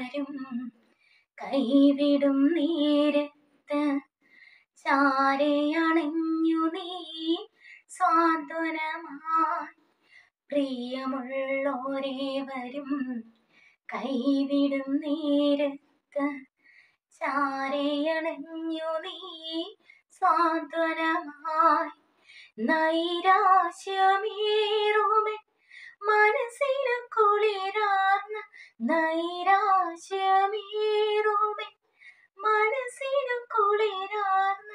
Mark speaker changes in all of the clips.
Speaker 1: വരും കൈവിടും നേരത്ത് ചാരയണഞ്ഞു നീ സാന്ത്വനമായി പ്രിയമുള്ളോരേ വരും കൈവിടും നേരത്ത് ചാരയണഞ്ഞു നീ സാന്ത്വനമായി നൈരാശ്യമേറുമെ മനസ്സിന് കുളിരാർന്ന നൈരാശ്യമേറുമെ മനസ്സിന് കുളിരാർന്ന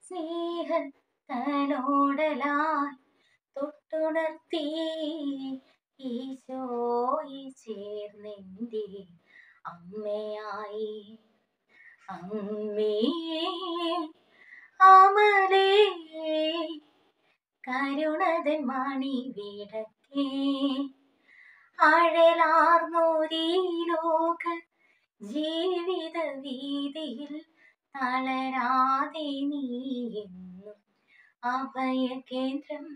Speaker 1: സ്നേഹത്തലോടലായി തൊട്ടുണർത്തി ഈശോയി ചേർന്നെൻ്റെ അമ്മയായി അമ്മേ അമലേ കരുണതൻ മണി വിടക്കേ അഴലാർന്നോരീ ലോക ജീവിത വീതിയിൽ തളരാതെ നീയെന്നും അഭയ കേന്ദ്രം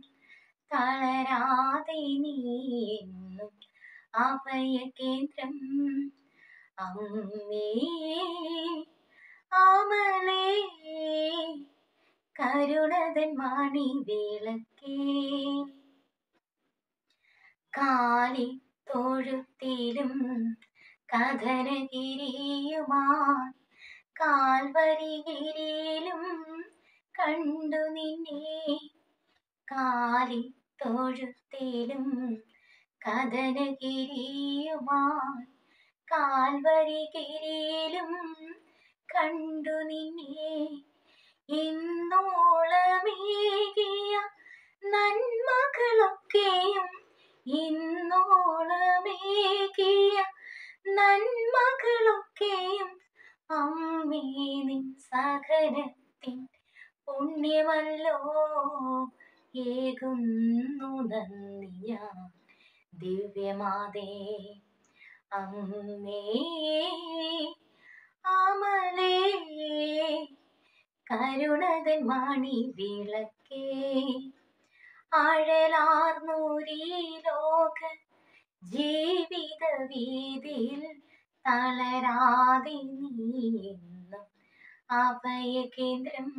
Speaker 1: തളരാതെ നീയെന്നും അഭയ കേന്ദ്രം അമ്മേ അമലേ കരുണതൻ മണി വിളക്കേ കാലി തൊഴുത്തിലും കഥനഗിരിയുമായി കാൽവരികിരിയിലും കണ്ടു നിന്നെ കാലി തൊഴുത്തിലും കഥനഗിരിയുമായി കാൽവരികിരിയിലും കണ്ടു നിന്നെ ഇന്നോളമേകിയ നന്മകളൊക്കെയും ഇന്നോളമേകിയ നന്മകളൊക്കെയും അമ്മേ നിൻ സഹനത്തിൻ പുണ്യമല്ലോ ഏകുന്നു നന്ദി ഞാൻ ദിവ്യമാതേ അമ്മേ അമലേ കരുണതൻ മണി വിളക്കേ അഴലാർന്നൂരീ ലോക ജീവിത വീതിയിൽ തളരാതെ നീയെന്നും അഭയ കേന്ദ്രം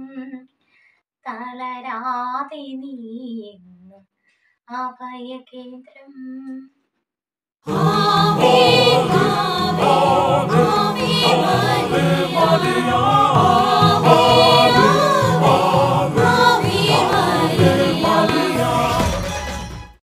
Speaker 1: തളരാതെ നീയെന്നും അഭയ കേന്ദ്രം
Speaker 2: ആമേൻ